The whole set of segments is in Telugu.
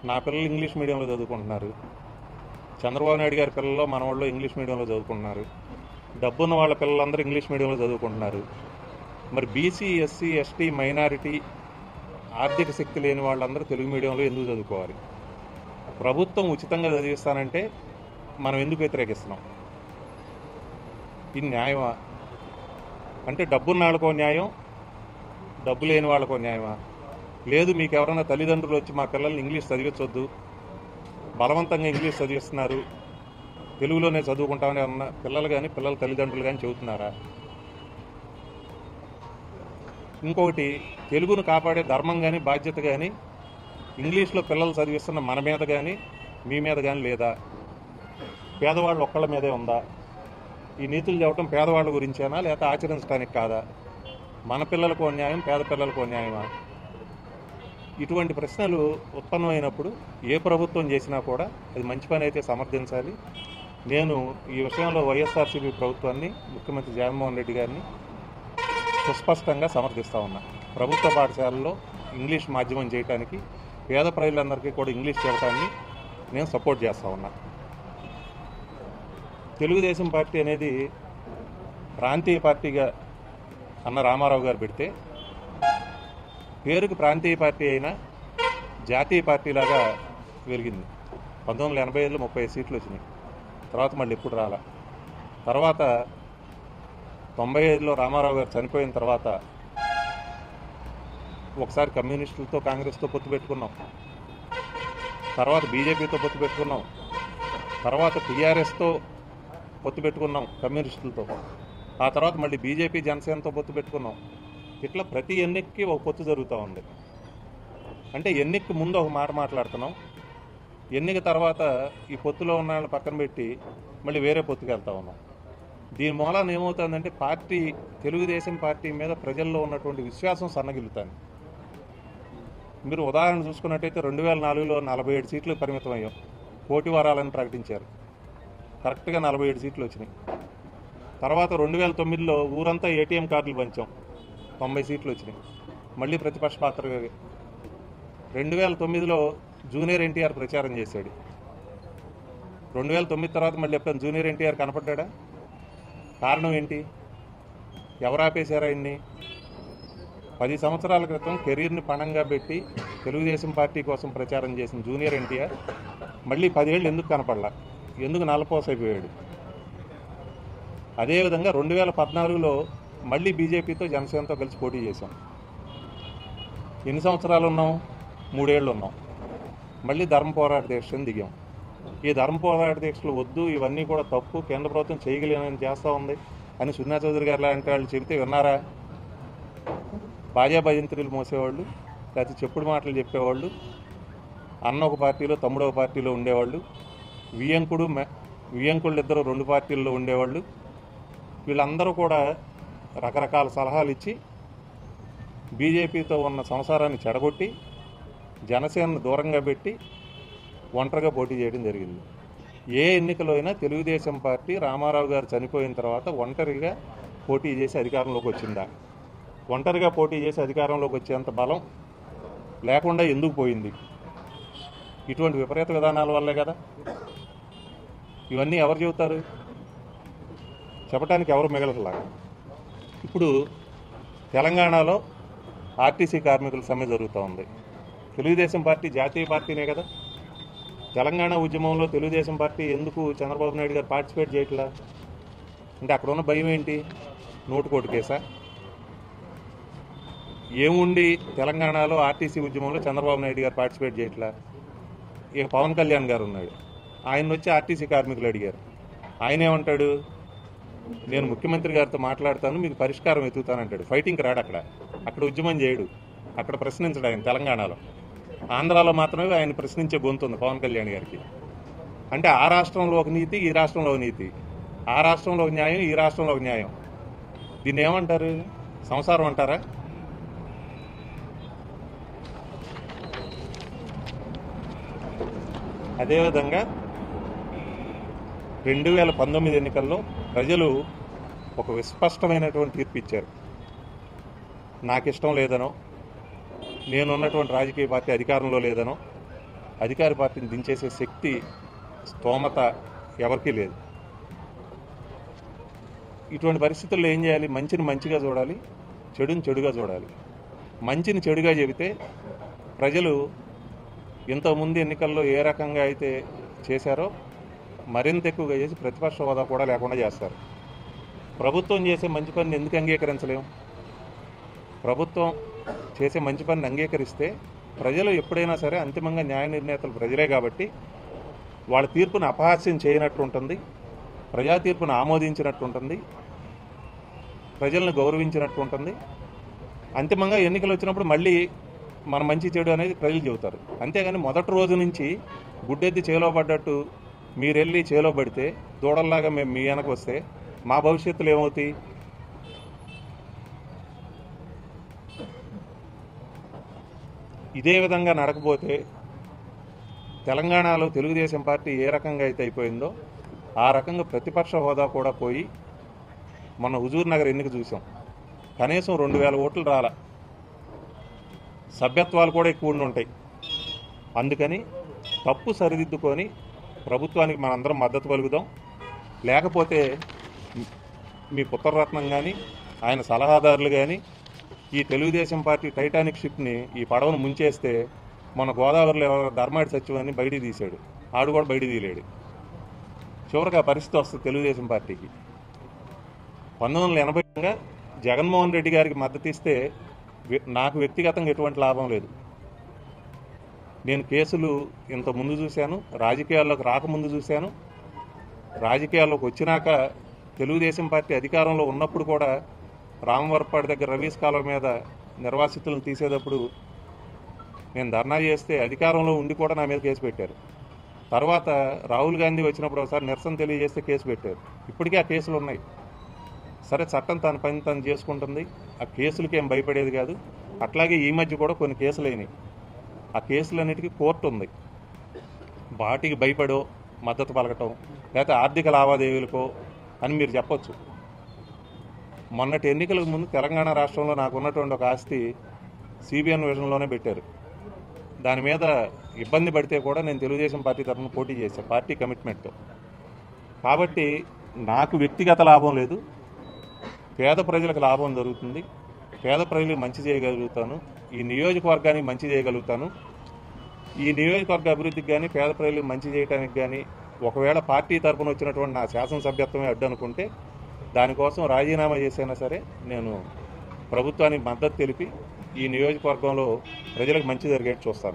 నా పిల్లలు ఇంగ్లీష్ మీడియంలో చదువుకుంటున్నారు చంద్రబాబు నాయుడు గారి పిల్లలు మన వాళ్ళు ఇంగ్లీష్ మీడియంలో చదువుకుంటున్నారు డబ్బున్న వాళ్ళ పిల్లలందరూ ఇంగ్లీష్ మీడియంలో చదువుకుంటున్నారు మరి బీసీ ఎస్సీ ఎస్టీ మైనారిటీ ఆర్థిక శక్తి లేని వాళ్ళందరూ తెలుగు మీడియంలో ఎందుకు చదువుకోవాలి ప్రభుత్వం ఉచితంగా చదివిస్తానంటే మనం ఎందుకు వ్యతిరేకిస్తున్నాం ఇది న్యాయమా అంటే డబ్బున్న వాళ్ళకో న్యాయం డబ్బు లేని వాళ్ళకో న్యాయమా లేదు మీకు ఎవరైనా తల్లిదండ్రులు వచ్చి మా పిల్లల్ని ఇంగ్లీష్ చదివించొద్దు బలవంతంగా ఇంగ్లీష్ చదివిస్తున్నారు తెలుగులోనే చదువుకుంటామని అన్న పిల్లలు కానీ పిల్లల తల్లిదండ్రులు కానీ చెబుతున్నారా ఇంకొకటి తెలుగును కాపాడే ధర్మం కానీ బాధ్యత కానీ ఇంగ్లీష్లో పిల్లలు చదివిస్తున్న మన మీద కానీ మీ మీద కానీ లేదా పేదవాళ్ళు ఒక్కళ్ళ మీదే ఉందా ఈ నీతులు చెప్పడం పేదవాళ్ళ గురించేనా లేకపోతే ఆచరించడానికి కాదా మన పిల్లలకు న్యాయం పేద పిల్లలకు న్యాయమా ఇటువంటి ప్రశ్నలు ఉత్పన్నమైనప్పుడు ఏ ప్రభుత్వం చేసినా కూడా అది మంచి పని అయితే సమర్థించాలి నేను ఈ విషయంలో వైఎస్ఆర్సీపీ ప్రభుత్వాన్ని ముఖ్యమంత్రి జగన్మోహన్ రెడ్డి గారిని సుస్పష్టంగా సమర్థిస్తా ఉన్నా ప్రభుత్వ పాఠశాలల్లో ఇంగ్లీష్ మాధ్యమం చేయడానికి పేద ప్రజలందరికీ కూడా ఇంగ్లీష్ చెప్పడాన్ని నేను సపోర్ట్ చేస్తా ఉన్నా తెలుగుదేశం పార్టీ అనేది ప్రాంతీయ పార్టీగా అన్న రామారావు గారు పెడితే పేరుకు ప్రాంతీయ పార్టీ అయినా జాతీయ పార్టీలాగా వెలిగింది పంతొమ్మిది వందల ఎనభై ఐదులో ముప్పై ఐదు సీట్లు వచ్చినాయి తర్వాత మళ్ళీ ఎప్పుడు రాలా తర్వాత తొంభై ఐదులో రామారావు గారు చనిపోయిన తర్వాత ఒకసారి కమ్యూనిస్టులతో కాంగ్రెస్తో పొత్తు పెట్టుకున్నాం తర్వాత బీజేపీతో పొత్తు పెట్టుకున్నాం తర్వాత టీఆర్ఎస్తో పొత్తు పెట్టుకున్నాం కమ్యూనిస్టులతో ఆ తర్వాత మళ్ళీ బీజేపీ జనసేనతో పొత్తు పెట్టుకున్నాం ఇట్లా ప్రతి ఎన్నికకి ఒక పొత్తు జరుగుతూ ఉంది అంటే ఎన్నికకి ముందు ఒక మాట మాట్లాడుతున్నాం ఎన్నిక తర్వాత ఈ పొత్తులో ఉన్న వాళ్ళని పక్కన పెట్టి మళ్ళీ వేరే పొత్తుకి వెళ్తా ఉన్నాం దీని మూలాన ఏమవుతుందంటే పార్టీ తెలుగుదేశం పార్టీ మీద ప్రజల్లో ఉన్నటువంటి విశ్వాసం సన్నగిలుతాను మీరు ఉదాహరణ చూసుకున్నట్టయితే రెండు వేల నాలుగులో నలభై ఏడు సీట్లు పరిమితం అయ్యాం పోటీ వరాలని ప్రకటించారు కరెక్ట్గా నలభై ఏడు సీట్లు వచ్చినాయి తర్వాత రెండు వేల తొమ్మిదిలో ఊరంతా ఏటీఎం కార్డులు పంచాం తొంభై సీట్లు వచ్చినాయి మళ్ళీ ప్రతిపక్ష పాత్రగా రెండు వేల తొమ్మిదిలో జూనియర్ ఎన్టీఆర్ ప్రచారం చేశాడు రెండు వేల తొమ్మిది తర్వాత మళ్ళీ ఎప్పుడైనా జూనియర్ ఎన్టీఆర్ కనపడ్డా కారణం ఏంటి ఎవరు ఆపేశారు ఆయన్ని పది సంవత్సరాల క్రితం కెరీర్ని పణంగా పెట్టి తెలుగుదేశం పార్టీ కోసం ప్రచారం చేసిన జూనియర్ ఎన్టీఆర్ మళ్ళీ పదేళ్ళు ఎందుకు కనపడలా ఎందుకు నల్లపోసైపోయాడు అదేవిధంగా రెండు వేల పద్నాలుగులో మళ్ళీ బీజేపీతో జనసేనతో కలిసి పోటీ చేశాం ఎన్ని సంవత్సరాలు ఉన్నాం మూడేళ్ళు ఉన్నాం మళ్ళీ ధర్మ పోరాట దీక్షను దిగాం ఈ ధర్మ పోరాట దీక్షలు వద్దు ఇవన్నీ కూడా తప్పు కేంద్ర ప్రభుత్వం చేయగలేనని చేస్తూ ఉంది అని సున్నా చౌదరి గారు లాంటి వాళ్ళు చెబితే విన్నారా బాజా భజంత్రులు మోసేవాళ్ళు లేకపోతే చెప్పుడు మాటలు చెప్పేవాళ్ళు అన్న ఒక పార్టీలో తమ్ముడు ఒక పార్టీలో ఉండేవాళ్ళు వియంకుడు మె- వియంకుళ్ళు ఇద్దరు రెండు పార్టీల్లో ఉండేవాళ్ళు వీళ్ళందరూ కూడా రకరకాల సలహాలు ఇచ్చి బీజేపీతో ఉన్న సంసారాన్ని చెడగొట్టి జనసేనను దూరంగా పెట్టి ఒంటరిగా పోటీ చేయడం జరిగింది ఏ ఎన్నికలో అయినా తెలుగుదేశం పార్టీ రామారావు గారు చనిపోయిన తర్వాత ఒంటరిగా పోటీ చేసి అధికారంలోకి వచ్చిందా ఒంటరిగా పోటీ చేసి అధికారంలోకి వచ్చేంత బలం లేకుండా ఎందుకు పోయింది ఇటువంటి విపరీత విధానాల వల్లే కదా ఇవన్నీ ఎవరు చెబుతారు చెప్పడానికి ఎవరు మిగలలాగా ఇప్పుడు తెలంగాణలో ఆర్టీసీ కార్మికుల సమ్మె జరుగుతూ ఉంది తెలుగుదేశం పార్టీ జాతీయ పార్టీనే కదా తెలంగాణ ఉద్యమంలో తెలుగుదేశం పార్టీ ఎందుకు చంద్రబాబు నాయుడు గారు పార్టిసిపేట్ చేయట్లా అంటే అక్కడ ఉన్న భయం ఏంటి నోటుకోటు కేసా ఏముండి తెలంగాణలో ఆర్టీసీ ఉద్యమంలో చంద్రబాబు నాయుడు గారు పార్టిసిపేట్ చేయట్లా ఇక పవన్ కళ్యాణ్ గారు ఉన్నాడు ఆయన వచ్చి ఆర్టీసీ కార్మికులు అడిగారు ఆయన ఏమంటాడు నేను ముఖ్యమంత్రి గారితో మాట్లాడతాను మీకు పరిష్కారం వెతుకుతానంటాడు ఫైటింగ్కి రాడు అక్కడ అక్కడ ఉద్యమం చేయడు అక్కడ ప్రశ్నించడు ఆయన తెలంగాణలో ఆంధ్రాలో మాత్రమే ఆయన ప్రశ్నించే గొంతు ఉంది పవన్ కళ్యాణ్ గారికి అంటే ఆ రాష్ట్రంలో ఒక నీతి ఈ రాష్ట్రంలో ఒక నీతి ఆ రాష్ట్రంలో ఒక న్యాయం ఈ రాష్ట్రంలో ఒక న్యాయం దీన్ని ఏమంటారు సంసారం అంటారా అదేవిధంగా రెండు వేల పంతొమ్మిది ఎన్నికల్లో ప్రజలు ఒక విస్పష్టమైనటువంటి తీర్పు ఇచ్చారు నాకు ఇష్టం లేదనో నేనున్నటువంటి రాజకీయ పార్టీ అధికారంలో లేదనో అధికార పార్టీని దించేసే శక్తి స్తోమత ఎవరికీ లేదు ఇటువంటి పరిస్థితుల్లో ఏం చేయాలి మంచిని మంచిగా చూడాలి చెడుని చెడుగా చూడాలి మంచిని చెడుగా చెబితే ప్రజలు ఇంతకుముందు ఎన్నికల్లో ఏ రకంగా అయితే చేశారో మరింత ఎక్కువగా చేసి ప్రతిపక్ష హోదా కూడా లేకుండా చేస్తారు ప్రభుత్వం చేసే మంచి పనిని ఎందుకు అంగీకరించలేం ప్రభుత్వం చేసే మంచి పనిని అంగీకరిస్తే ప్రజలు ఎప్పుడైనా సరే అంతిమంగా న్యాయ నిర్ణేతలు ప్రజలే కాబట్టి వాళ్ళ తీర్పును అపహాస్యం చేయనట్టు ఉంటుంది ప్రజా తీర్పును ఆమోదించినట్టు ఉంటుంది ప్రజలను గౌరవించినట్టు ఉంటుంది అంతిమంగా ఎన్నికలు వచ్చినప్పుడు మళ్ళీ మన మంచి చెడు అనేది ప్రజలు చెబుతారు అంతేగాని మొదటి రోజు నుంచి గుడ్డెత్తి చేలో పడ్డట్టు మీరు వెళ్ళి చేలో పడితే దూడల్లాగా మేము మీ వెనక వస్తే మా భవిష్యత్తులు ఏమవుతాయి ఇదే విధంగా నడకపోతే తెలంగాణలో తెలుగుదేశం పార్టీ ఏ రకంగా అయితే అయిపోయిందో ఆ రకంగా ప్రతిపక్ష హోదా కూడా పోయి మన హుజూర్ నగర్ ఎన్నిక చూసాం కనీసం రెండు వేల ఓట్లు రాల సభ్యత్వాలు కూడా ఎక్కువ ఉండి ఉంటాయి అందుకని తప్పు సరిదిద్దుకొని ప్రభుత్వానికి మనందరం మద్దతు పలుకుదాం లేకపోతే మీ పుత్రరత్నం కానీ ఆయన సలహాదారులు కానీ ఈ తెలుగుదేశం పార్టీ టైటానిక్ షిప్ని ఈ పడవను ముంచేస్తే మన గోదావరిలో ఎవరో ధర్మాడి సచివాన్ని బయటికి తీశాడు ఆడు కూడా బయటికి తీయలేడు చివరికి ఆ పరిస్థితి వస్తుంది తెలుగుదేశం పార్టీకి పంతొమ్మిది వందల ఎనభైగా జగన్మోహన్ రెడ్డి గారికి మద్దతు ఇస్తే వ్య- నాకు వ్యక్తిగతంగా ఎటువంటి లాభం లేదు నేను కేసులు ఇంత ముందు చూశాను రాజకీయాల్లోకి రాకముందు చూశాను రాజకీయాల్లోకి వచ్చినాక తెలుగుదేశం పార్టీ అధికారంలో ఉన్నప్పుడు కూడా రామవరపాడు దగ్గర రవీస్ కాలువ మీద నిర్వాసితులను తీసేటప్పుడు నేను ధర్నా చేస్తే అధికారంలో ఉండి కూడా నా మీద కేసు పెట్టారు తర్వాత రాహుల్ గాంధీ వచ్చినప్పుడు ఒకసారి నిరసన తెలియజేస్తే కేసు పెట్టారు ఇప్పటికీ ఆ కేసులు ఉన్నాయి సరే చట్టం తన పని తను చేసుకుంటుంది ఆ కేసులకి ఏం భయపడేది కాదు అట్లాగే ఈ మధ్య కూడా కొన్ని కేసులు అయినాయి ఆ కేసులన్నిటికీ కోర్టు ఉంది వాటికి భయపడో మద్దతు పలకటం లేకపోతే ఆర్థిక లావాదేవీలకో అని మీరు చెప్పొచ్చు మొన్నటి ఎన్నికలకు ముందు తెలంగాణ రాష్ట్రంలో నాకు ఉన్నటువంటి ఒక ఆస్తి సిబిఎన్ విషయంలోనే పెట్టారు దాని మీద ఇబ్బంది పడితే కూడా నేను తెలుగుదేశం పార్టీ తరఫున పోటీ చేశాను పార్టీ కమిట్మెంట్తో కాబట్టి నాకు వ్యక్తిగత లాభం లేదు పేద ప్రజలకు లాభం జరుగుతుంది పేద ప్రజలకు మంచి చేయగలుగుతాను ఈ నియోజకవర్గానికి మంచి చేయగలుగుతాను ఈ నియోజకవర్గ అభివృద్ధికి కానీ పేద ప్రజలకు మంచి చేయడానికి కానీ ఒకవేళ పార్టీ తరఫున వచ్చినటువంటి నా శాసనసభ్యత్వమే అడ్డు అనుకుంటే దానికోసం రాజీనామా చేసైనా సరే నేను ప్రభుత్వానికి మద్దతు తెలిపి ఈ నియోజకవర్గంలో ప్రజలకు మంచి జరిగేట్టు చూస్తాను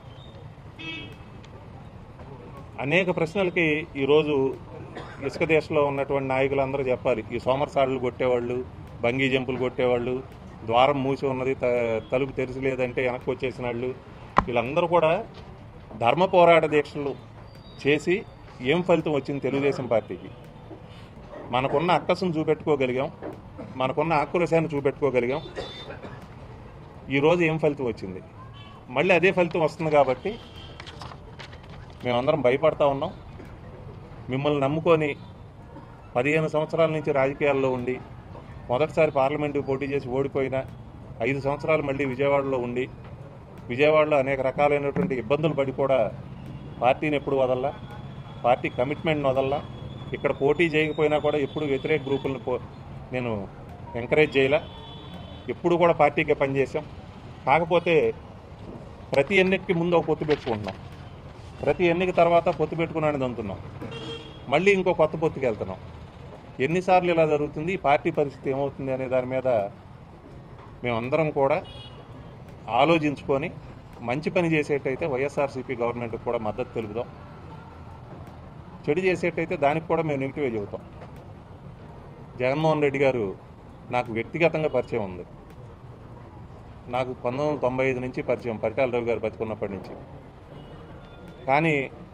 అనేక ప్రశ్నలకి ఈరోజు ఇసుక దేశంలో ఉన్నటువంటి నాయకులందరూ చెప్పాలి ఈ సోమరసాడులు కొట్టేవాళ్ళు బంగీ జంపులు కొట్టేవాళ్ళు ద్వారం మూసి ఉన్నది త- తలుపు తెరిచి లేదంటే వెనక్కి వచ్చేసిన వాళ్ళు వీళ్ళందరూ కూడా ధర్మ పోరాట దీక్షలు చేసి ఏం ఫలితం వచ్చింది తెలుగుదేశం పార్టీకి మనకున్న అక్కసును చూపెట్టుకోగలిగాం మనకున్న ఆక్రోశాన్ని చూపెట్టుకోగలిగాం ఈరోజు ఏం ఫలితం వచ్చింది మళ్ళీ అదే ఫలితం వస్తుంది కాబట్టి మేమందరం భయపడతా ఉన్నాం మిమ్మల్ని నమ్ముకొని పదిహేను సంవత్సరాల నుంచి రాజకీయాల్లో ఉండి మొదటిసారి పార్లమెంటుకు పోటీ చేసి ఓడిపోయిన ఐదు సంవత్సరాలు మళ్ళీ విజయవాడలో ఉండి విజయవాడలో అనేక రకాలైనటువంటి ఇబ్బందులు పడి కూడా పార్టీని ఎప్పుడు వదల్లా పార్టీ కమిట్మెంట్ని వదల్లా ఇక్కడ పోటీ చేయకపోయినా కూడా ఎప్పుడు వ్యతిరేక గ్రూపులను పో నేను ఎంకరేజ్ చేయలే ఎప్పుడు కూడా పార్టీకే పనిచేసాం కాకపోతే ప్రతి ఎన్నికకి ముందు ఒక పొత్తు పెట్టుకుంటున్నాం ప్రతి ఎన్నిక తర్వాత పొత్తు పెట్టుకున్నాను అందుతున్నాం మళ్ళీ ఇంకో కొత్త పొత్తుకి వెళ్తున్నాం ఎన్నిసార్లు ఇలా జరుగుతుంది ఈ పార్టీ పరిస్థితి ఏమవుతుంది అనే దాని మీద మేమందరం కూడా ఆలోచించుకొని మంచి పని చేసేటైతే వైఎస్ఆర్సీపీ గవర్నమెంట్కి కూడా మద్దతు తెలుపుదాం చెడు చేసేటైతే దానికి కూడా మేము నెగిటివే చెబుతాం జగన్మోహన్ రెడ్డి గారు నాకు వ్యక్తిగతంగా పరిచయం ఉంది నాకు పంతొమ్మిది వందల తొంభై ఐదు నుంచి పరిచయం పరిటాల రవి గారు బతుకున్నప్పటి నుంచి కానీ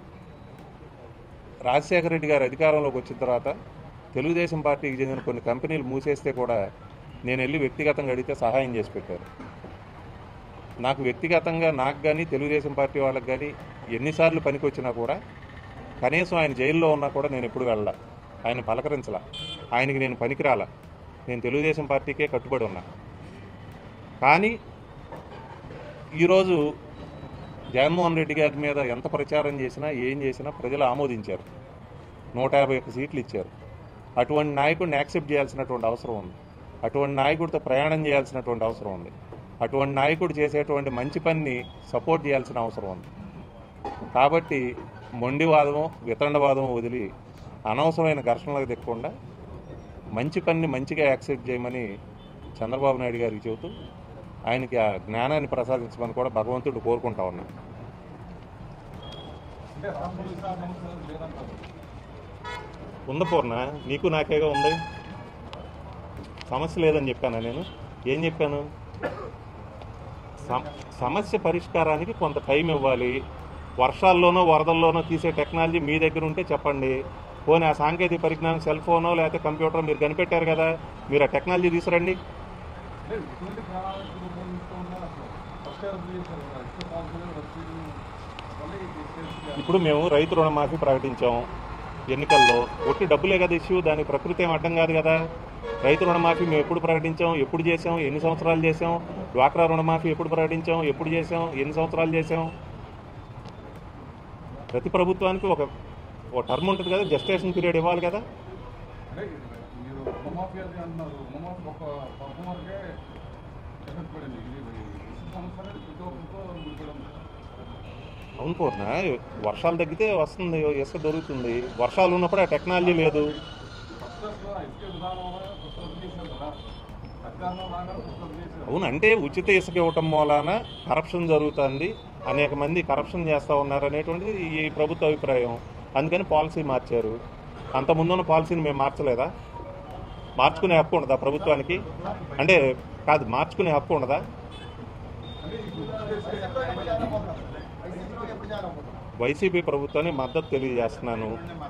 రాజశేఖర రెడ్డి గారు అధికారంలోకి వచ్చిన తర్వాత తెలుగుదేశం పార్టీకి చెందిన కొన్ని కంపెనీలు మూసేస్తే కూడా నేను వెళ్ళి వ్యక్తిగతంగా అడిగితే సహాయం చేసి పెట్టారు నాకు వ్యక్తిగతంగా నాకు కానీ తెలుగుదేశం పార్టీ వాళ్ళకి కానీ ఎన్నిసార్లు పనికొచ్చినా కూడా కనీసం ఆయన జైల్లో ఉన్నా కూడా నేను ఎప్పుడు వెళ్ళా ఆయన పలకరించలా ఆయనకి నేను పనికిరాలా నేను తెలుగుదేశం పార్టీకే కట్టుబడి ఉన్నా కానీ ఈరోజు జగన్మోహన్ రెడ్డి గారి మీద ఎంత ప్రచారం చేసినా ఏం చేసినా ప్రజలు ఆమోదించారు నూట యాభై ఒక్క సీట్లు ఇచ్చారు అటువంటి నాయకుడిని యాక్సెప్ట్ చేయాల్సినటువంటి అవసరం ఉంది అటువంటి నాయకుడితో ప్రయాణం చేయాల్సినటువంటి అవసరం ఉంది అటువంటి నాయకుడు చేసేటువంటి మంచి పనిని సపోర్ట్ చేయాల్సిన అవసరం ఉంది కాబట్టి మొండివాదము వితండవాదము వదిలి అనవసరమైన ఘర్షణలకు దిక్కకుండా మంచి పనిని మంచిగా యాక్సెప్ట్ చేయమని చంద్రబాబు నాయుడు గారికి చెబుతూ ఆయనకి ఆ జ్ఞానాన్ని ప్రసాదించమని కూడా భగవంతుడు కోరుకుంటా ఉన్నాను అంటే రాష్ట్రంలో ఇతర సమస్యలు లేదంటారు ఉంది పూర్ణ నీకు నాకేగా ఉంది సమస్య లేదని చెప్పానా నేను ఏం చెప్పాను సమ- సమస్య పరిష్కారానికి కొంత టైం ఇవ్వాలి వర్షాల్లోనో వరదల్లోనో తీసే టెక్నాలజీ మీ దగ్గర ఉంటే చెప్పండి పోనీ ఆ సాంకేతిక పరిజ్ఞానం సెల్ ఫోనో లేకపోతే కంప్యూటర్ మీరు కనిపెట్టారు కదా మీరు ఆ టెక్నాలజీ తీసుకురండి అంటే ఇటువంటి ప్రణాళికలు రూపొందిస్తూ ఉన్నారు అసలు ఫస్ట్ ఇయర్ చేశారు కదా ఇసుక పాలసీలు రసీదు మళ్ళీ తీసుకెళ్ళి ఇప్పుడు మేము రైతు రుణమాఫీ ప్రకటించాం ఎన్నికల్లో ఒట్టి డబ్బులే కదా ఇష్యూ దానికి ప్రకృతి ఏం అడ్డం కాదు కదా రైతు రుణమాఫీ మేము ఎప్పుడు ప్రకటించాం ఎప్పుడు చేసాం ఎన్ని సంవత్సరాలు చేసాం డ్వాక్రా రుణమాఫీ ఎప్పుడు ప్రకటించాం ఎప్పుడు చేసాం ఎన్ని సంవత్సరాలు చేసాం ప్రతి ప్రభుత్వానికి ఒక ఒక టర్మ్ ఉంటుంది కదా జస్టేషన్ పీరియడ్ ఇవ్వాలి కదా అంటే మీరు రుణమాఫీ అది అంటున్నారు రుణమాఫీ ఒక పర్ఫార్మర్కే ఎఫెక్ట్ పడింది ఇది ఇసుక సమస్య అనేది ప్రతి ఒక్కరితో ముడిపడి ఉంది అవును పూర్ణ వర్షాలు తగ్గితే వస్తుంది ఇసుక దొరుకుతుంది వర్షాలు ఉన్నప్పుడు ఆ టెక్నాలజీ లేదు ఫస్ట్ అసలు ఆ ఇసుక విధానం పుస్తకం చేశారు కదా అధికారంలో రాగానే పుస్తకం చేశారు అవును అంటే ఉచిత ఇసుక ఇవ్వటం మూలాన కరప్షన్ జరుగుతుంది అనేక మంది కరప్షన్ చేస్తూ ఉన్నారు అనేటువంటిది ఈ ప్రభుత్వ అభిప్రాయం అందుకని పాలసీ మార్చారు అంత ముందున్న పాలసీని మేము మార్చలేదా మార్చుకునే హక్కు ఉండదా ప్రభుత్వానికి అంటే కాదు మార్చుకునే హక్కు ఉండదా అంటే ఇప్పుడు ఉచిత ఇసుక వైసీపీ ప్రభుత్వాన్ని మద్దతు తెలియజేస్తున్నాను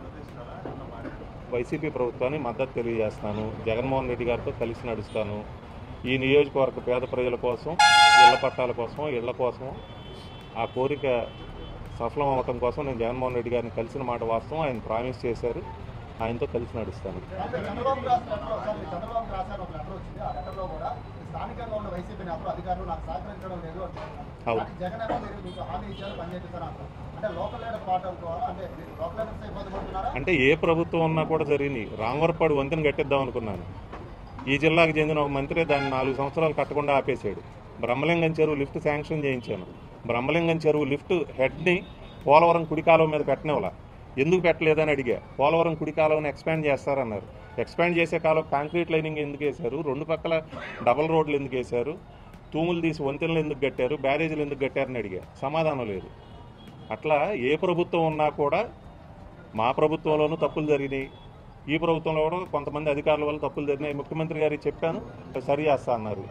వైసీపీ ప్రభుత్వాన్ని మద్దతు తెలియజేస్తున్నాను జగన్మోహన్ రెడ్డి గారితో కలిసి నడుస్తాను ఈ నియోజకవర్గ పేద ప్రజల కోసం ఇళ్ల పట్టాల కోసం ఇళ్ల కోసం ఆ కోరిక సఫలం అవటం కోసం నేను జగన్మోహన్ రెడ్డి గారిని కలిసిన మాట వాస్తవం ఆయన ప్రామిస్ చేశారు ఆయనతో కలిసి నడుస్తాను అంటే చంద్రబాబు రాసిన లెటర్ ఒకసారి చంద్రబాబు రాశారు ఒక లెటర్ వచ్చింది ఆ లెటర్ లో కూడా స్థానికంగా ఉన్న వైసీపీ అప్పుడు అధికారులు నాకు సహకరించడం లేదు అంటున్నారు. అవును. కానీ జగన్ ఏమో మీరు మీకు హామీ ఇచ్చారు పని చేపిస్తారు అంటారు అంటే లోకల్ లీడర్ పార్ట్ అనుకోవాలా అంటే మీరు లోకల్ లీడర్స్ ఇబ్బంది పడుతున్నారా అంటే ఏ ప్రభుత్వం ఉన్నా కూడా జరిగింది రాంవరపాడు వంతెన కట్టిద్దాం అనుకున్నాను ఈ జిల్లాకు చెందిన ఒక మంత్రి దాన్ని నాలుగు సంవత్సరాలు కట్టకుండా ఆపేశాడు బ్రహ్మలింగం చెరువు లిఫ్ట్ శాంక్షన్ చేయించాను బ్రహ్మలింగం చెరువు లిఫ్ట్ హెడ్ని పోలవరం కుడి కాలువ మీద పెట్టనివ్వాల ఎందుకు పెట్టలేదని అడిగా పోలవరం కుడి కాలువని ఎక్స్పాండ్ చేస్తారన్నారు ఎక్స్పాండ్ చేసే కాలం కాంక్రీట్ లైనింగ్ ఎందుకు వేశారు రెండు పక్కల డబల్ రోడ్లు ఎందుకు వేశారు తూములు తీసి వంతెనలు ఎందుకు కట్టారు బ్యారేజీలు ఎందుకు కట్టారని అడిగా సమాధానం లేదు అట్లా ఏ ప్రభుత్వం ఉన్నా కూడా మా ప్రభుత్వంలోనూ తప్పులు జరిగినాయి ఈ ప్రభుత్వంలో కూడా కొంతమంది అధికారుల వల్ల తప్పులు జరిగినాయి ముఖ్యమంత్రి గారికి చెప్పాను సరి చేస్తా అన్నారు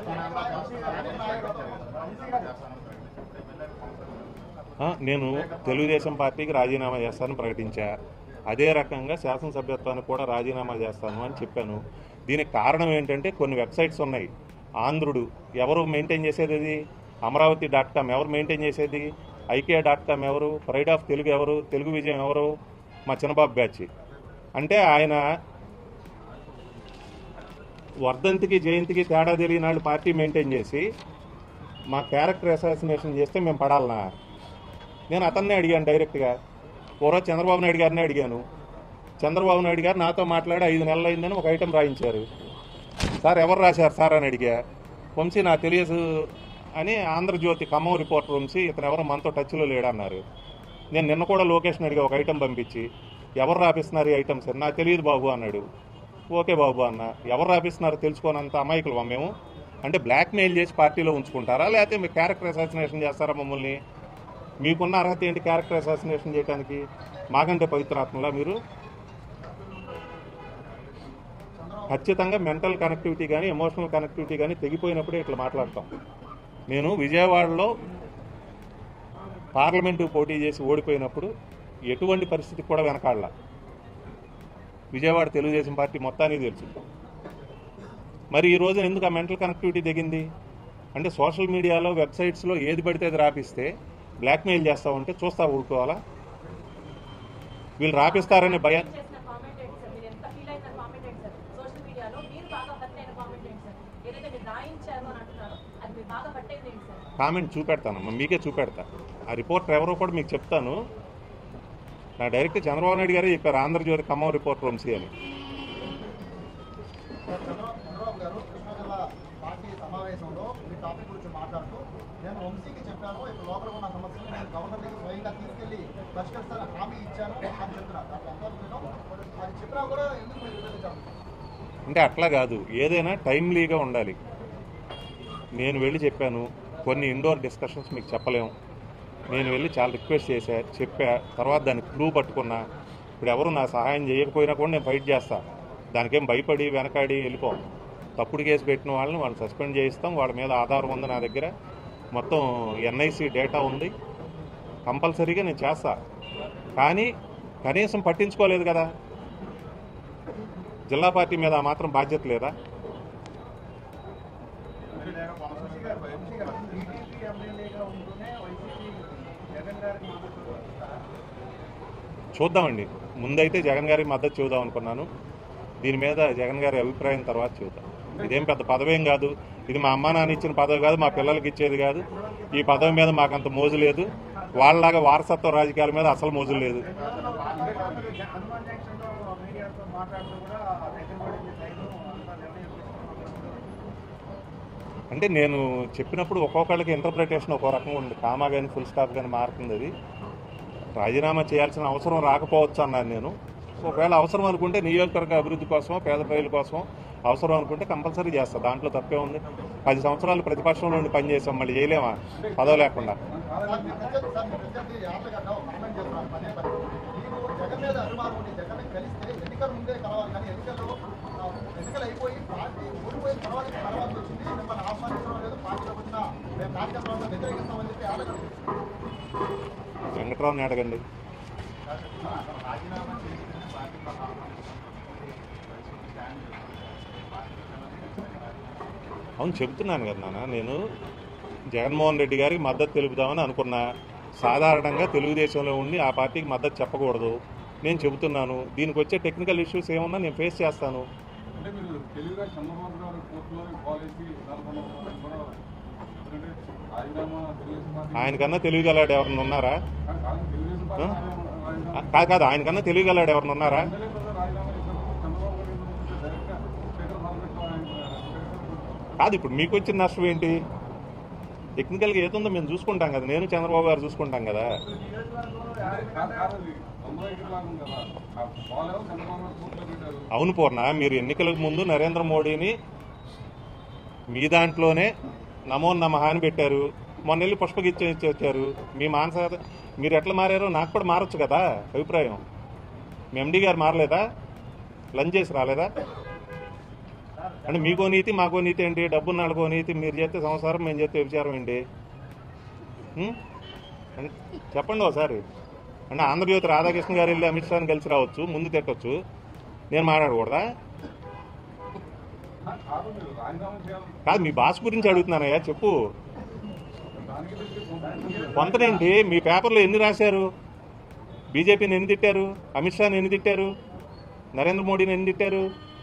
ఆ, నేను తెలుగుదేశం పార్టీకి రాజీనామా చేస్తానని ప్రకటించా అదే రకంగా శాసనసభ్యత్వానికి కూడా రాజీనామా చేస్తాను అని చెప్పాను దీనికి కారణం ఏంటంటే కొన్ని వెబ్సైట్స్ ఉన్నాయి ఆంధ్రుడు ఎవరు మెయింటైన్ చేసేది ఇది అమరావతి డాట్ కామ్ ఎవరు మెయింటైన్ చేసేది ఐకే డాట్ కామ్ ఎవరు ప్రైడ్ ఆఫ్ తెలుగు ఎవరు తెలుగు విజయం ఎవరు మా చిన్నబాబు బ్యాచ్ అంటే ఆయన వర్ధంతికి జయంతికి తేడా తెలియని వాళ్ళు పార్టీ మెయింటైన్ చేసి మా క్యారెక్టర్ అసాసినేషన్ చేస్తే మేము పడాలనా నేను అతన్నే అడిగాను డైరెక్ట్గా పూర్వ చంద్రబాబు నాయుడు గారినే అడిగాను చంద్రబాబు నాయుడు గారు నాతో మాట్లాడి ఐదు నెలలు అయిందని ఒక ఐటెం రాయించారు సార్ ఎవరు రాశారు సార్ అని అడిగా వంశీ నాకు తెలియదు అని ఆంధ్రజ్యోతి ఖమ్మం రిపోర్టర్ వంశీ ఇతను ఎవరు మనతో టచ్లో లేడన్నారు నేను నిన్న కూడా లొకేషన్ అడిగా ఒక ఐటెం పంపించి ఎవరు రాపిస్తున్నారు ఈ ఐటమ్స్ అని నాకు తెలియదు బాబు అన్నాడు ఓకే బాబు అన్న ఎవరు రాపిస్తున్నారో తెలుసుకోనంత అమాయకులు మేము అంటే బ్లాక్మెయిల్ చేసి పార్టీలో ఉంచుకుంటారా లేకపోతే మీ క్యారెక్టర్ అసాసినేషన్ చేస్తారా మమ్మల్ని మీకున్న అర్హత ఏంటి క్యారెక్టర్ అసాసినేషన్ చేయడానికి మాకంటే పవిత్రాత్మలా మీరు ఖచ్చితంగా మెంటల్ కనెక్టివిటీ కానీ ఎమోషనల్ కనెక్టివిటీ కానీ తెగిపోయినప్పుడే ఇట్లా మాట్లాడతాం నేను విజయవాడలో పార్లమెంటు పోటీ చేసి ఓడిపోయినప్పుడు ఎటువంటి పరిస్థితికి కూడా వెనకాడలా విజయవాడ తెలుగుదేశం పార్టీ మొత్తానికి తెలుసు మరి ఈ రోజు ఎందుకు ఆ మెంటల్ కనెక్టివిటీ దిగింది అంటే సోషల్ మీడియాలో వెబ్సైట్స్లో ఏది పడితే అది రాపిస్తే బ్లాక్మెయిల్ చేస్తా ఉంటే చూస్తా ఊరుకోవాలా వీళ్ళు రాపిస్తారనే భయం చేసిన కామెంట్ ఏంటి సార్ మీరు ఎంత ఫీల్ అయిన కామెంట్ ఏంటి సార్ సోషల్ మీడియాలో మీరు బాగా హర్ట్ అయిన కామెంట్ ఏంటి సార్ ఏదైతే మీరు రాయించారు అని అంటున్నారో అది మీరు బాగా పట్టేది ఏంటి సార్ కామెంట్ చూపెడతానమ్మా మీకే చూపెడతా ఆ రిపోర్టర్ ఎవరో కూడా మీకు చెప్తాను నా డైరెక్ట్ చంద్రబాబు నాయుడు గారే చెప్పారు ఆంధ్రజ్యోతి ఖమ్మం రిపోర్టర్ వంశీ అని సార్, చంద్ర- చంద్రబాబు గారు కృష్ణా జిల్లా పార్టీ సమావేశంలో ఈ టాపిక్ గురించి మాట్లాడుతూ నేను వంశీకి చెప్పాను ఇక్కడ లోపల ఉన్న సమస్యలు నేను గవర్నర్ దగ్గర స్వయంగా తీసుకెళ్లి పరిష్కరిస్తానని హామీ ఇచ్చాను అని చెప్తున్నారు దాంట్లో ఎంత నిజం? అది చెప్పినా కూడా ఎందుకు మీరు విభజించాలి అంటే అట్లా కాదు ఏదైనా టైమ్లీగా ఉండాలి నేను వెళ్ళి చెప్పాను కొన్ని ఇండోర్ డిస్కషన్స్ మీకు చెప్పలేము నేను వెళ్ళి చాలా రిక్వెస్ట్ చేశా చెప్పా తర్వాత దానికి క్లూ పట్టుకున్నా ఇప్పుడు ఎవరు నా సహాయం చేయకపోయినా కూడా నేను ఫైట్ చేస్తా దానికేం భయపడి వెనకాడి వెళ్ళిపోం తప్పుడు కేసు పెట్టిన వాళ్ళని వాళ్ళని సస్పెండ్ చేయిస్తాం వాళ్ళ మీద ఆధారం ఉంది నా దగ్గర మొత్తం ఎన్ఐసి డేటా ఉంది కంపల్సరీగా నేను చేస్తా కానీ కనీసం పట్టించుకోలేదు కదా జిల్లా పార్టీ మీద ఆ మాత్రం బాధ్యత లేదా టీడీపీ ఎమ్మెల్యేగా ఉంటూనే వైసీపీ జగన్ గారికి మద్దతు ఇస్తారా? చూద్దామండి ముందైతే జగన్ గారికి మద్దతు చూద్దాం అనుకున్నాను దీని మీద జగన్ గారి అభిప్రాయం తర్వాత చూద్దాం ఇదేం పెద్ద పదవేం కాదు ఇది మా అమ్మా నాన్న ఇచ్చిన పదవి కాదు మా పిల్లలకి ఇచ్చేది కాదు ఈ పదవి మీద మాకంత మోజు లేదు వాళ్ళలాగా వారసత్వ రాజకీయాల మీద అసలు మోజు లేదు హనుమాన్ జంక్షన్ లో మీడియాతో మాట్లాడుతూ కూడా దగ్గర పడింది టైం అంతా నిర్ణయం తీసుకున్నాం అంటే నేను చెప్పినప్పుడు ఒక్కొక్కళ్ళకి ఇంటర్ప్రిటేషన్ ఒక్కో రకంగా ఉంది కామా కానీ ఫుల్ స్టాప్ కానీ మారుతుంది అది రాజీనామా చేయాల్సిన అవసరం రాకపోవచ్చు అన్నాను నేను ఒకవేళ అవసరం అనుకుంటే నియోజకవర్గ అభివృద్ధి కోసమో పేద ప్రజల కోసం అవసరం అనుకుంటే కంపల్సరీ చేస్తా దాంట్లో తప్పే ఉంది పది సంవత్సరాలు ప్రతిపక్షంలో ఉండి పనిచేసాం మళ్ళీ చేయలేమా పదవి లేకుండా సార్, మీ ప్రత్యర్థి- సార్, మీ ప్రత్యర్థి యాత్రగడ్డ ఒక కామెంట్ చేస్తున్నారు పదే పదే. మీకు జగన్ మీద అభిమానం ఉండి జగన్ కలిస్తే ఎన్నికల ముందే కలవాలి కానీ ఎన్నికల్లో ఆ, ఎన్నికలు అయిపోయి పార్టీ ఓడిపోయిన తర్వాత కలవాల్సి వచ్చింది మిమ్మల్ని ఆహ్వానించడం లేదు పార్టీలోకి వచ్చిన మేము కార్యక్రమాలను వ్యతిరేకిస్తామని చెప్పి యాత్రగడ్డ వెంకట్రావుని అడగండి రాజీనామా చేసిన పార్టీలో అవును చెప్తున్నాను కదా నాన్న నేను జగన్మోహన్ రెడ్డి గారికి మద్దతు తెలుపుదామని అనుకున్నా సాధారణంగా తెలుగుదేశంలో ఉండి ఆ పార్టీకి మద్దతు చెప్పకూడదు నేను చెబుతున్నాను దీనికి వచ్చే టెక్నికల్ ఇష్యూస్ ఏమన్నా నేను ఫేస్ చేస్తాను అంటే మీరు తెలివిగా చంద్రబాబు గారు కోర్టులో పాలసీ నెలకొన్నారని కూడా ఎందుకంటే రాజీనామా తెలుగుదేశం పార్టీ ఆయనకన్నా తెలివిగలాడు ఎవరన్నా ఉన్నారా కానీ కాదు, తెలుగుదేశం పార్టీ ఆ? రాజీనామా కాదు కాదు ఆయనకన్నా తెలివిగలాడు ఎవరన్నా ఉన్నారా ఎమ్మెల్యే కూడా రాజీనామా చేసినప్పుడు చంద్రబాబు గారు ఏంటంటే డైరెక్ట్గా స్పీకర్ మొదలుపెట్టు ఆయన స్పీకర్ కాదు ఇప్పుడు మీకు వచ్చిన నష్టం ఏంటి టెక్నికల్గా ఏదుందో మేము చూసుకుంటాం కదా నేను చంద్రబాబు గారు చూసుకుంటాం కదా కాదు కాదు అది తొంభై ఐదు లాగా ఉంది కదా ఆ వాళ్ళు ఎవరు చంద్రబాబు గారు కోర్టులో పెట్టారు అవును పూర్ణ మీరు ఎన్నికలకు ముందు నరేంద్ర మోడీని మీ దాంట్లోనే నమో నమః అని పెట్టారు మొన్న వెళ్ళి పుష్పగిచ్చి వచ్చారు మీ మానస మీరు ఎట్లా మారారో నాకు కూడా మారొచ్చు కదా అభిప్రాయం మీ ఎండి గారు మారలేదా లంచ్ చేసి రాలేదా అంటే మీకో నీతి మాకో నీతి ఏంటి డబ్బున్నాళ్ళకో నీతి మీరు చేస్తే సంసారం మేము చేస్తే విచారం ఏంటి ఉం? అంటే చెప్పండి ఒకసారి అంటే ఆంధ్రజ్యోతి రాధాకృష్ణ గారు వెళ్ళి అమిత్ షాని కలిసి రావచ్చు ముందు తిట్టొచ్చు నేను మాట్లాడకూడదా కాదు మీరు రాజీనామా చేయాలి కాదు మీ బాస్ గురించి అడుగుతున్నానయ్యా చెప్పు దానికి దీనికి కొంత కొంతనేంటి మీ పేపర్లో ఎన్ని రాశారు బీజేపీని ఎన్ని తిట్టారు అమిత్ షాని ఎన్ని తిట్టారు నరేంద్ర మోడీని ఎన్ని తిట్టారు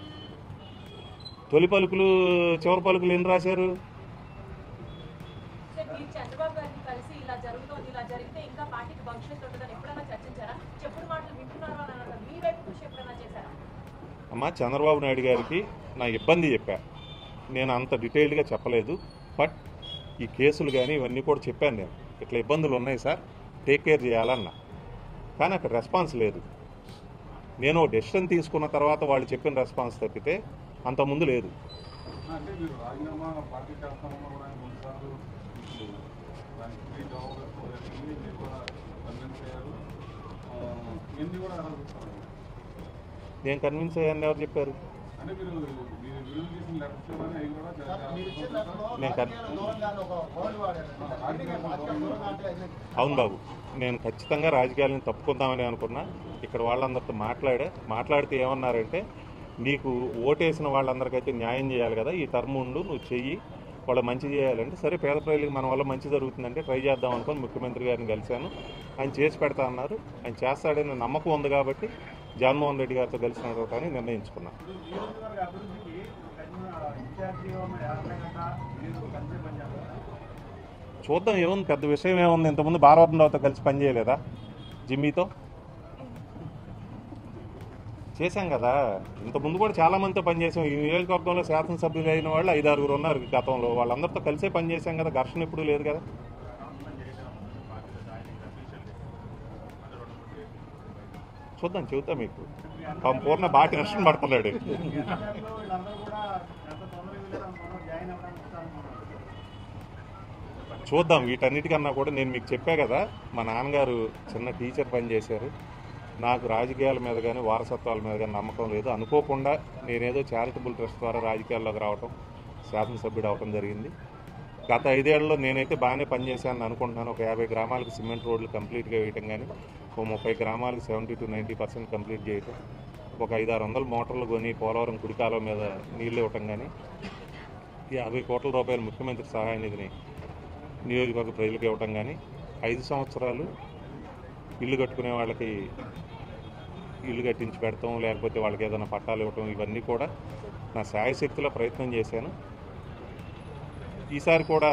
తొలి పలుకులు చివరి పలుకులు ఎన్ని రాశారు సార్ మీరు చంద్రబాబు గారిని కలిసి ఇలా జరుగుతోంది ఇలా జరిగితే ఇంకా పార్టీకి భవిష్యత్తు ఉంటుందని ఎప్పుడైనా చర్చించారా చెప్పుడు మాటలు వింటున్నారు అని అన్నారు మీ వైపు నుంచి ఎప్పుడైనా చేశారా అమ్మ చంద్రబాబు నాయుడు గారికి నా ఇబ్బంది చెప్పా నేను అంత డీటెయిల్డ్గా చెప్పలేదు బట్ ఈ కేసులు కానీ ఇవన్నీ కూడా చెప్పాను నేను ఇట్లా ఇబ్బందులు ఉన్నాయి సార్ టేక్ కేర్ చేయాలన్నా కానీ అక్కడ రెస్పాన్స్ లేదు నేను డెసిషన్ తీసుకున్న తర్వాత వాళ్ళు చెప్పిన రెస్పాన్స్ తప్పితే అంత ముందు లేదు అంటే మీరు రాజీనామా పార్టీ చేస్తామన్నా కూడా ఆయన కొన్నిసార్లు ఇప్పుడు దానికి ఫ్రీ జాబ్ ఇవన్నీ మీరు కూడా కన్విన్స్ అయ్యారు ఆ, ఇవన్నీ కూడా ఎలా చూస్తారు నేను కన్విన్స్ అయ్యాను ఎవరు చెప్పారు అంటే మీరు మీరు విడుదల చేసిన లెటర్స్ కానీ అవి కూడా సార్, మీరు ఇచ్చిన లెటర్లో నేను కన్- రాజకీయాల దూరంగా అని ఒక వర్డ్ వాడారు రాజకీయాల దూరంగా అంటే అది అవును బాబు నేను ఖచ్చితంగా రాజకీయాలను తప్పుకుందామని అనుకున్నా ఇక్కడ వాళ్ళందరితో మాట్లాడా మాట్లాడితే ఏమన్నారంటే నీకు ఓటేసిన వాళ్ళందరికైతే న్యాయం చేయాలి కదా ఈ టర్మ్ ఉండు నువ్వు చెయ్యి వాళ్ళు మంచి చేయాలంటే సరే పేద ప్రజలకు మన వల్ల మంచి జరుగుతుందంటే ట్రై చేద్దాం అనుకొని ముఖ్యమంత్రి గారిని కలిశాను ఆయన చేసి పెడతా అన్నారు ఆయన చేస్తాడని నమ్మకం ఉంది కాబట్టి జగన్మోహన్ రెడ్డి గారితో కలిసిన తర్వాత అని నిర్ణయించుకున్నాను నియోజకవర్గ అభివృద్ధికి కఠిన ఇన్ఛార్జిగా ఉన్న యాభై గంట మీరు కలిసి పనిచేస్తారు చూద్దాం ఏముంది పెద్ద విషయం ఏముంది ఇంతకుముందు భారవతంరావుతో కలిసి పనిచేయలేదా జిమ్మీతో చేశాం కదా ఇంతకుముందు కూడా చాలా మందితో పనిచేసాం ఈ నియోజకవర్గంలో శాసనసభ్యులు అయిన వాళ్ళు ఐదారుగురు ఉన్నారు గతంలో వాళ్ళందరితో కలిసే పనిచేసాం కదా ఘర్షణ ఇప్పుడు లేదు కదా చూద్దాం చెబుతా మీకు పాపం పూర్ణ బాగా టెన్షన్ పడుతున్నాడు వీళ్ళందరూ కూడా ఎంత తొందరగా వెళ్ళారు అంత తొందరగా జాయిన్ అవ్వడానికి వస్తారనుకున్నారు చూద్దాం వీటన్నిటికన్నా కూడా నేను మీకు చెప్పా కదా మా నాన్నగారు చిన్న టీచర్ పని చేశారు నాకు రాజకీయాల మీద కానీ వారసత్వాల మీద కానీ నమ్మకం లేదు అనుకోకుండా నేనేదో చారిటబుల్ ట్రస్ట్ ద్వారా రాజకీయాల్లోకి రావటం శాసనసభ్యుడు అవటం జరిగింది గత ఐదేళ్లలో నేనైతే బాగానే పనిచేశానని అనుకుంటున్నాను ఒక యాభై గ్రామాలకు సిమెంట్ రోడ్లు కంప్లీట్గా వేయటం కానీ ఒక ముప్పై గ్రామాలకు seventy to ninety percent complete చేయటం ఒక ఐదారు వందల మోటార్లు కొని పోలవరం కుడికాలం మీద నీళ్ళు ఇవ్వటం కానీ యాభై కోట్ల రూపాయల ముఖ్యమంత్రి సహాయ నిధిని నియోజకవర్గ ప్రజలకు ఇవ్వటం కానీ ఐదు సంవత్సరాలు ఇల్లు కట్టుకునే వాళ్ళకి ఇల్లు కట్టించి పెడతాం లేకపోతే వాళ్ళకి ఏదైనా పట్టాలు ఇవ్వటం ఇవన్నీ కూడా నా శాయశక్తిలో ప్రయత్నం చేశాను ఈసారి కూడా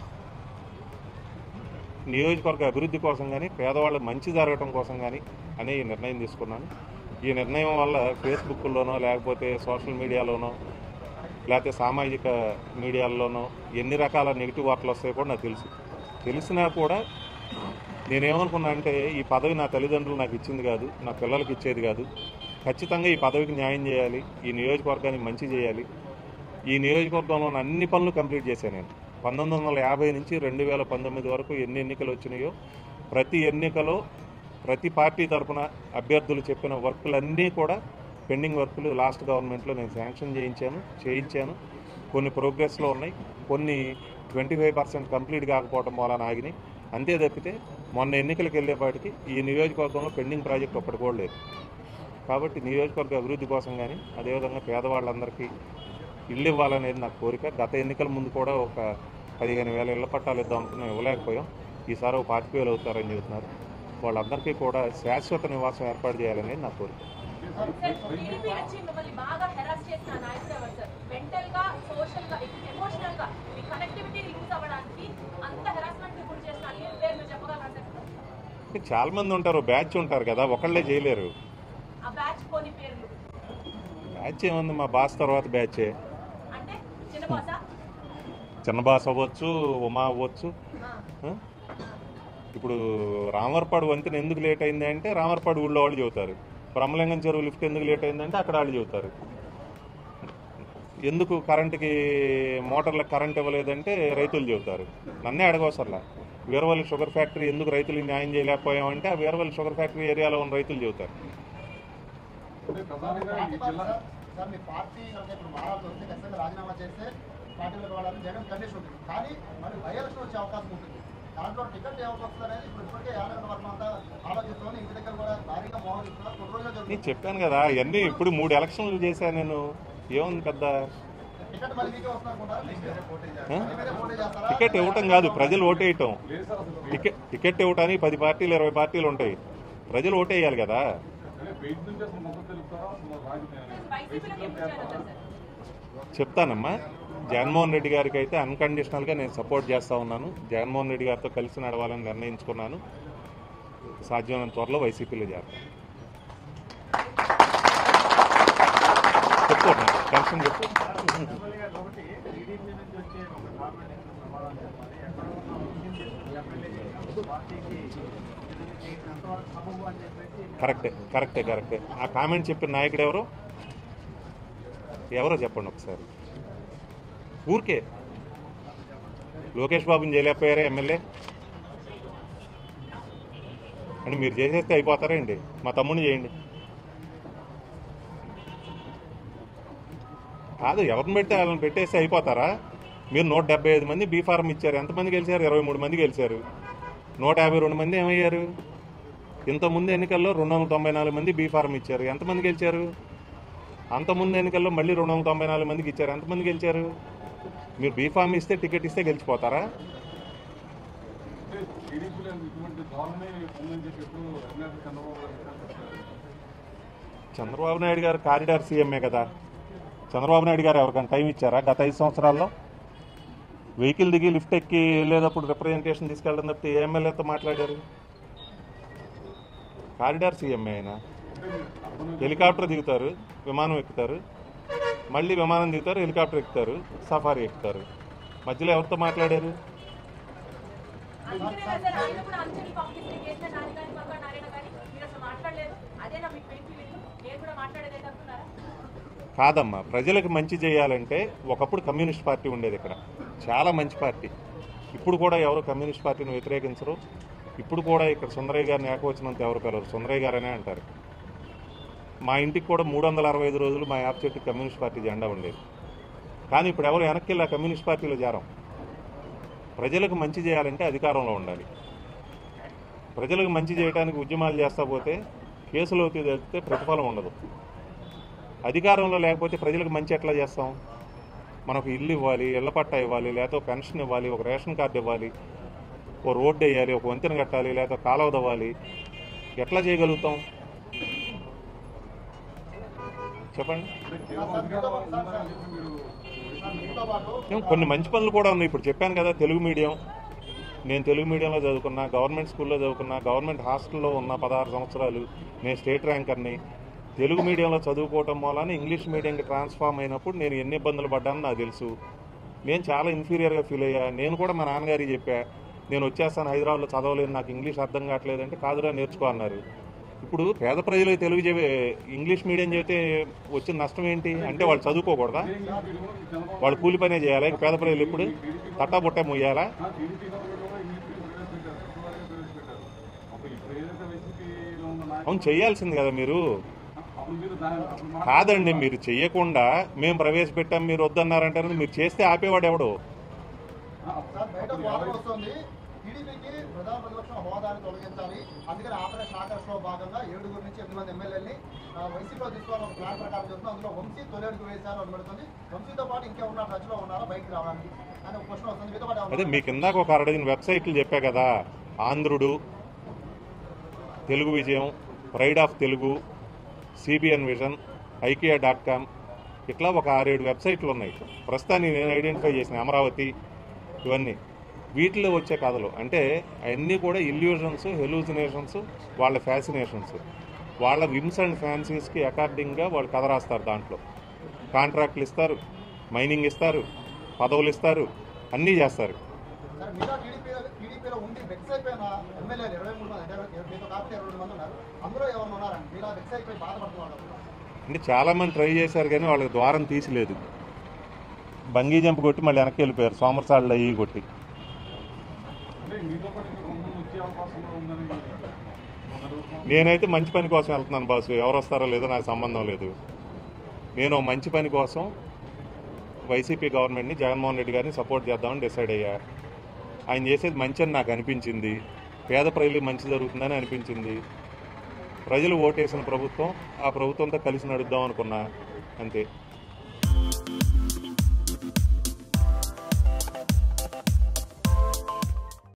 నియోజకవర్గ అభివృద్ధి కోసం కానీ పేదవాళ్ళకి మంచి జరగటం కోసం కానీ అనే ఈ నిర్ణయం తీసుకున్నాను ఈ నిర్ణయం వల్ల ఫేస్బుక్లోనో లేకపోతే సోషల్ మీడియాలోనో లేకపోతే సామాజిక మీడియాల్లోనో ఎన్ని రకాల నెగిటివ్ వార్తలు వస్తాయో కూడా నాకు తెలుసు తెలిసినా కూడా నేనేమనుకున్నా అంటే ఈ పదవి నా తల్లిదండ్రులు నాకు ఇచ్చింది కాదు నా పిల్లలకి ఇచ్చేది కాదు ఖచ్చితంగా ఈ పదవికి న్యాయం చేయాలి ఈ నియోజకవర్గానికి మంచి చేయాలి ఈ నియోజకవర్గంలో ఉన్న అన్ని పనులు కంప్లీట్ చేశాను నేను పంతొమ్మిది వందల యాభై నుంచి రెండు వేల పంతొమ్మిది వరకు ఎన్ని ఎన్నికలు వచ్చినాయో ప్రతి ఎన్నికలో ప్రతి పార్టీ తరఫున అభ్యర్థులు చెప్పిన వర్కులన్నీ కూడా పెండింగ్ వర్కులు లాస్ట్ గవర్నమెంట్లో నేను శాంక్షన్ చేయించాను చేయించాను కొన్ని ప్రోగ్రెస్లో ఉన్నాయి కొన్ని ట్వంటీ ఫైవ్ పర్సెంట్ కంప్లీట్ కాకపోవడం వలన ఆగినాయి అంతే తప్పితే మొన్న ఎన్నికలకు వెళ్ళేపాటికి ఈ నియోజకవర్గంలో పెండింగ్ ప్రాజెక్ట్ ఒక్కటి కూడా లేదు కాబట్టి నియోజకవర్గ అభివృద్ధి కోసం కానీ అదేవిధంగా పేదవాళ్ళందరికీ ఇల్లు ఇవ్వాలనేది నా కోరిక గత ఎన్నికల ముందు కూడా ఒక పదిహేను వేల ఇళ్ల పట్టాలు ఇద్దాం అనుకున్నాం ఇవ్వలేకపోయాం ఈసారి ఒక పాతిక వేలు అవుతారని చెబుతున్నారు వాళ్ళందరికీ కూడా శాశ్వత నివాసం ఏర్పాటు చేయాలనేది నా కోరిక సార్ టీడీపీ నుంచి మిమ్మల్ని బాగా హెరాస్ చేసిన నాయకుడు ఎవరు సార్ మెంటల్ గా సోషల్ గా ఎమోషనల్ గా మీ కనెక్టివిటీ లూజ్ అవ్వడానికి అంత హెరాస్మెంట్ గురి చేసిన ఏ పేరు మీరు చెప్పగలరా సార్ చాలా మంది ఉంటారు బ్యాచ్ ఉంటారు కదా ఒకళ్ళే చేయలేరు ఆ బ్యాచ్ కొన్ని పేర్లు బ్యాచ్ ఏముంది మా బాస్ తర్వాత బ్యాచే అంటే చిన్న బాసా చిన్న బాస్ అవ్వచ్చు ఉమా అవ్వచ్చు ఆ? ఇప్పుడు రామర్పాడు వంతెన ఎందుకు లేట్ అయింది అంటే రామర్పాడు ఊళ్ళో వాళ్ళు చెబుతారు బ్రహ్మలింగం చెరువు లిఫ్ట్ ఎందుకు లేట్ అయిందంటే అక్కడ వాళ్ళు చెబుతారు ఎందుకు కరెంటుకి మోటార్లకు కరెంట్ ఇవ్వలేదంటే రైతులు చెబుతారు నన్నే అడగవసర్లా వీరవల్లి షుగర్ ఫ్యాక్టరీ ఎందుకు రైతులకు న్యాయం చేయలేకపోయామంటే ఆ వీరవల్లి షుగర్ ఫ్యాక్టరీ ఏరియాలో ఉన్న రైతులు చెబుతారు అంటే ప్రధానంగా పార్టీ ఈ మాత్రం జిల్లా సార్, సార్ మీ పార్టీ కనుక ఇప్పుడు మారాల్సి వస్తే ఖచ్చితంగా రాజీనామా చేస్తే పార్టీలోకి వెళ్ళాలని జగన్ కండిషన్ ఉంటుంది కానీ మరి బై ఎలక్షన్ వచ్చే అవకాశం ఉంటుంది దాంట్లో టికెట్ ఎవరికి వస్తుంది అనేది ఇప్పుడు ఇప్పటికే యాదగిరి వర్మ అంతా ఆలోచిస్తున్నాను ఇంటి దగ్గర కూడా భారీగా మోహరిస్తున్నారు కొన్ని రోజులు నేను జరుగుతుంది చెప్పాను కదా ఇవన్నీ ఇప్పుడు మూడు ఎలక్షన్లు చేశాను నేను ఏముంది పెద్ద టికెట్ మళ్ళీ మీకే వస్తున్నారు పోటీ ఆ? మీరే పోటీ చేస్తారా టికెట్ ఇవ్వటం కాదు ప్రజలు ఓటేయటం లేదు సార్ అసలు టికెట్ టికెట్ ఇవ్వటానికి పది పార్టీలు ఇరవై పార్టీలు ఉంటాయి ప్రజలు ఓటేయాలి కదా అంటే బయట నుంచి అసలు మొత్తం తెలుస్తారా అసలు రాజకీయాలు వైసీపీలోకి ఎప్పుడు చేరొచ్చా సార్ చెప్తానమ్మా జగన్మోహన్ రెడ్డి గారికి అయితే అన్కండిషనల్గా నేను సపోర్ట్ చేస్తా ఉన్నాను జగన్మోహన్ రెడ్డి గారితో కలిసి నడవాలని నిర్ణయించుకున్నాను సాధ్యమైనంత త్వరలో వైసీపీలో చేస్తాను చెప్పు టెన్షన్ చెప్పు జనరల్గా ఒకటి టీడీపీ నుంచి వచ్చే ఒక గవర్నమెంట్ సమాధానం చెప్పాలి ఎక్కడ ఉన్న ముస్లిం ఎమ్మెల్యే పార్టీకి ఎంతవరకు సబబు అని చెప్పేసి కరెక్టే కరెక్టే కరెక్టే ఆ కామెంట్ చెప్పిన నాయకుడు ఎవరు ఎవరో చెప్పండి ఒకసారి ఊరికే లోకేష్ బాబుని చేయలేకపోయారా ఎమ్మెల్యే అంటే మీరు చేసేస్తే అయిపోతారండి మా తమ్ముడిని చేయండి కాదు ఎవరిని పెడితే వాళ్ళని పెట్టేస్తే అయిపోతారా మీరు నూట డెబ్బై ఐదు మంది బీ ఫార్మ్ ఇచ్చారు ఎంతమంది గెలిచారు ఇరవై మూడు మంది గెలిచారు నూట యాభై రెండు మంది ఏమయ్యారు ఇంతకుముందు ఎన్నికల్లో రెండు వందల తొంభై నాలుగు మంది బీ ఫార్మ్ ఇచ్చారు ఎంతమంది గెలిచారు అంతకుముందు ఎన్నికల్లో మళ్ళీ రెండు వందల తొంభై నాలుగు మందికి ఇచ్చారు ఎంతమంది గెలిచారు మీరు బీ ఫార్మ్ ఇస్తే టికెట్ ఇస్తే గెలిచిపోతారా అంటే టీడీపీలో ఇటువంటి ధోరణి ఉందని చెప్పి ఎప్పుడు అధినేత చంద్రబాబు గారు చెప్పారు. చంద్రబాబు నాయుడు గారు కారిడార్ సీఎంఏ కదా చంద్రబాబు నాయుడు గారు ఎవరికైనా టైం ఇచ్చారా గత ఐదు సంవత్సరాల్లో వెహికల్ దిగి లిఫ్ట్ ఎక్కి వెళ్ళేటప్పుడు రిప్రజెంటేషన్ తీసుకెళ్ళడం తప్పితే ఏ ఎమ్మెల్యేతో మాట్లాడారు కారిడార్ సీఎంఏ ఆయన అంటే మీరు అర్బన్ హెలికాప్టర్ దిగుతారు విమానం ఎక్కుతారు మళ్ళీ విమానం దిగుతారు హెలికాప్టర్ ఎక్కుతారు సఫారీ ఎక్కుతారు మధ్యలో ఎవరితో మాట్లాడారు అందుకనే కదా సార్ ఆయన కూడా అంచెలు పంపిస్తే కేసీఆర్ నాని కానీ పక్క నారాయణ కానీ మీరు అసలు మాట్లాడలేదు అదేనా మీకు వెయిట్ నేను కూడా మాట్లాడేదే అనుకున్నారా కాదమ్మా ప్రజలకు మంచి చేయాలంటే ఒకప్పుడు కమ్యూనిస్ట్ పార్టీ ఉండేది ఇక్కడ చాలా మంచి పార్టీ ఇప్పుడు కూడా ఎవరు కమ్యూనిస్ట్ పార్టీని వ్యతిరేకించరు ఇప్పుడు కూడా ఇక్కడ సుందరయ్య గారిని ఏకవచనంతో ఎవరు పిలవరు సుందరయ్య గారనే అంటారు మా ఇంటికి కూడా మూడు వందల అరవై ఐదు రోజులు మా యాప్ చెట్టు కమ్యూనిస్ట్ పార్టీ జెండా ఉండేది కానీ ఇప్పుడు ఎవరు వెనక్కి వెళ్ళి ఆ కమ్యూనిస్ట్ పార్టీలో చేరం ప్రజలకు మంచి చేయాలంటే అధికారంలో ఉండాలి ప్రజలకు మంచి చేయడానికి ఉద్యమాలు చేస్తా పోతే కేసులోకి తెలిపితే ప్రతిఫలం ఉండదు అధికారంలో లేకపోతే ప్రజలకు మంచి ఎట్లా చేస్తాం మనకు ఇల్లు ఇవ్వాలి ఇళ్ల పట్టా ఇవ్వాలి లేకపోతే పెన్షన్ ఇవ్వాలి ఒక రేషన్ కార్డు ఇవ్వాలి ఓ రోడ్డు వేయాలి ఒక వంతెన కట్టాలి లేకపోతే కాలువ తవ్వాలి ఎట్లా చేయగలుగుతాం చెప్పండి అంటే కేవలం అధికారం ఉందని చెప్పి మీరు సార్, మీతో పాటు ఏం కొన్ని మంచి పనులు కూడా ఉన్నాయి ఇప్పుడు చెప్పాను కదా తెలుగు మీడియం నేను తెలుగు మీడియంలో చదువుకున్నా గవర్నమెంట్ స్కూల్లో చదువుకున్నా గవర్నమెంట్ హాస్టల్లో ఉన్న పదహారు సంవత్సరాలు నేను స్టేట్ ర్యాంకర్ని తెలుగు మీడియంలో చదువుకోవటం మూలాన ఇంగ్లీష్ మీడియంకి ట్రాన్స్ఫార్మ్ అయినప్పుడు నేను ఎన్ని ఇబ్బందులు పడ్డానో నాకు తెలుసు నేను చాలా ఇన్ఫీరియర్గా ఫీల్ అయ్యా నేను కూడా మా నాన్నగారికి చెప్పా నేను వచ్చేస్తాను హైదరాబాద్లో చదవలేను నాకు ఇంగ్లీష్ అర్థం కావట్లేదంటే కాదురా నేర్చుకో అన్నారు ఇప్పుడు పేద ప్రజలు తెలుగు చెబే ఇంగ్లీష్ మీడియం చెబితే వచ్చిన నష్టం ఏంటి అంటే వాళ్ళు చదువుకోకూడదా చంద్రబాబు వాళ్ళు కూలి పనే చేయాలా ఇక పేద ప్రజలు ఇప్పుడు తట్టా బుట్ట మొయ్యాలా టీడీపీ గవర్నమెంట్ కూడా ఇంగ్లీష్ మీడియం ప్రవేశపెట్టారు ఫిబ్రవరిలో ప్రవేశపెట్టారు అప్పుడు ఇప్పుడు ఏదైతే వైసీపీలో ఉన్న నాయకులు అవును చేయాల్సింది కదా మీరు అప్పుడు మీరు దాని అప్పుడు మా- కాదండి మీరు చెయ్యకుండా మేము ప్రవేశపెట్టాం మీరు వద్దన్నారంటారు మీరు చేస్తే ఆపేవాడు ఎవడు ఆ, అప్పుడు- సార్ బయట అప్పుడు వాదన యాభై- వస్తుంది టీడీపీకి ప్రధాన ప్రతిపక్షం హోదాని తొలగించాలి అందుకని ఆపరేషన్ ఆకర్ష్ లో భాగంగా ఏడుగురు నుంచి ఎనిమిది మంది ఎమ్మెల్యేని వైసీపీలో తీసుకోవాలని ఒక ప్లాన్ ప్రకారం చెప్తుంది అందులో వంశీ తొలి అడుగు వేశారు అని పెడుతుంది వంశీతో పాటు ఇంకెవరున్నా టచ్ లో ఉన్నారా బయటికి రావడానికి అని ఒక క్వశ్చన్ వస్తుంది మీతో పాటు అదే ఎవరున్నారు? మీకు ఇందాక ఒక అరడజన వెబ్సైట్లు చెప్పా కదా ఆంధ్రుడు తెలుగు విజయం pride of Telugu CBN vision IKEA dot com ఇట్లా ఒక ఆరేడు వెబ్సైట్లు ఉన్నాయి ప్రస్తుతానికి నేను ఐడెంటిఫై చేసిన అమరావతి ఇవన్నీ వీటిలో వచ్చే కథలు అంటే అవన్నీ కూడా ఇల్యూజన్స్ హెలూసినేషన్స్ వాళ్ళ ఫ్యాసినేషన్స్ వాళ్ళ విమ్స్ అండ్ ఫ్యాన్సీస్కి అకార్డింగ్గా వాళ్ళు కథ రాస్తారు దాంట్లో కాంట్రాక్ట్లు ఇస్తారు మైనింగ్ ఇస్తారు పదవులు ఇస్తారు అన్నీ చేస్తారు సార్ మీతో టీడీపీ టీడీపీలో ఉండి వెక్స్ అయిపోయిన ఎమ్మెల్యేలు ఇరవై మూడు మంది అంటే ఇరవై- మీతో కాకపోతే ఇరవై రెండు మంది ఉన్నారు అందులో ఎవరు ఉన్నారండి మీలా వెక్స్ అయిపోయి బాధపడుతున్నారు అంటే చాలామంది ట్రై చేశారు కానీ వాళ్ళకి ద్వారం తీసిలేదు బంగీ జంప్ కొట్టి మళ్ళీ వెనక్కి వెళ్ళిపోయారు సోమరసాళ్ళు అయ్యి కొట్టి అంటే మీతో పాటు ఇంకా కొంతమంది వచ్చే అవకాశం కూడా ఉందని మొన్న రోజు నేనైతే మంచి పని కోసం వెళ్తున్నాను బాసు ఎవరు వస్తారో లేదో నాకు సంబంధం లేదు నేను ఓ మంచి పని కోసం వైసీపీ గవర్నమెంట్ని జగన్మోహన్ రెడ్డి గారిని సపోర్ట్ చేద్దామని డిసైడ్ అయ్యా ఆయన చేసేది మంచి అని నాకు అనిపించింది పేద ప్రజలకు మంచి జరుగుతుందని అనిపించింది ప్రజలు ఓటేసిన ప్రభుత్వం ఆ ప్రభుత్వంతో కలిసి నడుద్దాం అనుకున్నా అంతే